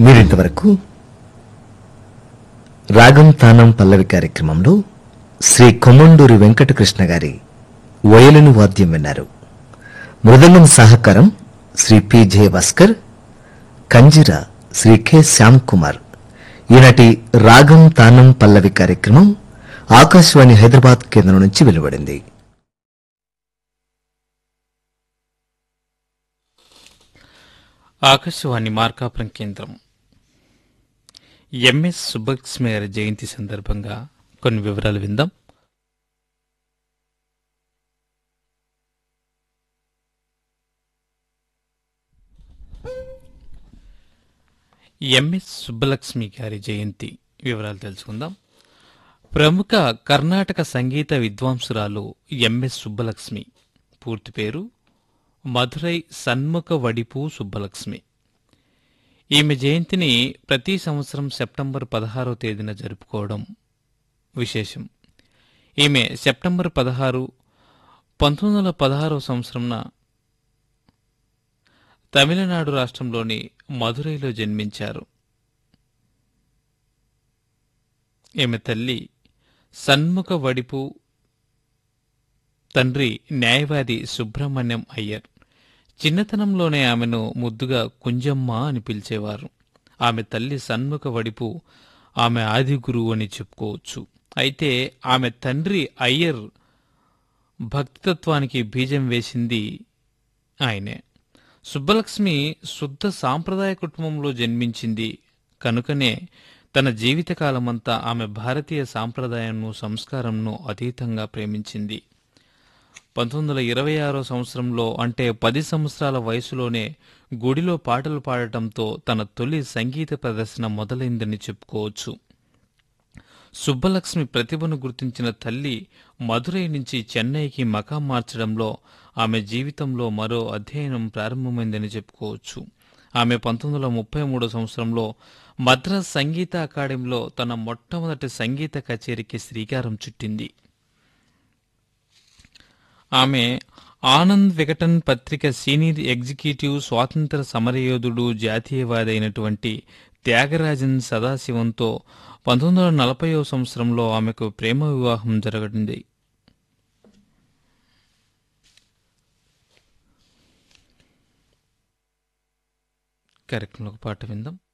మీరింతవరకు రాగం తానం పల్లవి కార్యక్రమంలో శ్రీ కొమ్మండూరి వెంకటకృష్ణ గారి వయలిను వాద్యం విన్నారు మృదంగం సహకారం శ్రీ పి జే భాస్కర్ కంజిర శ్రీ కె శ్యామ్ కుమార్ ఈనాటి రాగం తానం పల్లవి కార్యక్రమం ఆకాశవాణి హైదరాబాద్ కేంద్రం నుంచి వెలువడింది ఆకాశవాణి మార్కాపురం కేంద్రం ఎంఎస్ సుబ్బలక్ష్మి గారి జయంతి సందర్భంగా కొన్ని వివరాలు విందాం ఎంఎస్ సుబ్బలక్ష్మి గారి జయంతి వివరాలు తెలుసుకుందాం ప్రముఖ కర్ణాటక సంగీత విద్వాంసురాలు ఎంఎస్ సుబ్బలక్ష్మి పూర్తి పేరు మధురై సన్ముఖ వడిపు సుబ్బలక్ష్మి ఈమె జయంతిని ప్రతి సంవత్సరం సెప్టెంబర్ పదహారో తేదీన జరుపుకోవడం విశేషం ఈమె సెప్టెంబర్ పదహారు పంతొమ్మిది వందల పదహారవ సంవత్సరంన తమిళనాడు రాష్ట్రంలోని మధురైలో జన్మించారు ఈమె తల్లి సన్ముఖ వడిపు తండ్రి న్యాయవాది సుబ్రహ్మణ్యం అయ్యర్ చిన్నతనంలోనే ఆమెను ముద్దుగా కుంజమ్మ అని పిలిచేవారు ఆమె తల్లి సన్ముఖ వడిపు ఆమె ఆది గురువు అని చెప్పుకోవచ్చు అయితే ఆమె తండ్రి అయ్యర్ భక్తితత్వానికి బీజం వేసింది ఆయనే సుబ్బలక్ష్మి శుద్ధ సాంప్రదాయ కుటుంబంలో జన్మించింది కనుకనే తన జీవితకాలమంతా ఆమె భారతీయ సాంప్రదాయంను సంస్కారంను అతీతంగా ప్రేమించింది పంతొమ్మిది వందల ఇరవై ఆరో సంవత్సరంలో అంటే పది సంవత్సరాల వయసులోనే గుడిలో పాటలు పాడటంతో తన తొలి సంగీత ప్రదర్శన మొదలైందని చెప్పుకోవచ్చు సుబ్బలక్ష్మి ప్రతిభను గుర్తించిన తల్లి మధురై నుంచి చెన్నైకి మకాం మార్చడంలో ఆమె జీవితంలో మరో అధ్యయనం ప్రారంభమైందని చెప్పుకోవచ్చు ఆమె పంతొమ్మిది వందల ముప్పై మూడో సంవత్సరంలో మద్రాస్ సంగీత అకాడమీలో తన మొట్టమొదటి సంగీత కచేరీకి శ్రీకారం చుట్టింది ఆమె ఆనంద్ వికటన్ పత్రిక సీనియర్ ఎగ్జిక్యూటివ్ స్వాతంత్ర సమరయోధుడు జాతీయవాది అయినటువంటి త్యాగరాజన్ సదాశివంతో పంతొమ్మిది వందల నలభైవ సంవత్సరంలో ఆమెకు ప్రేమ వివాహం జరగడింది కార్యక్రమంలో ఒక పాట విందాం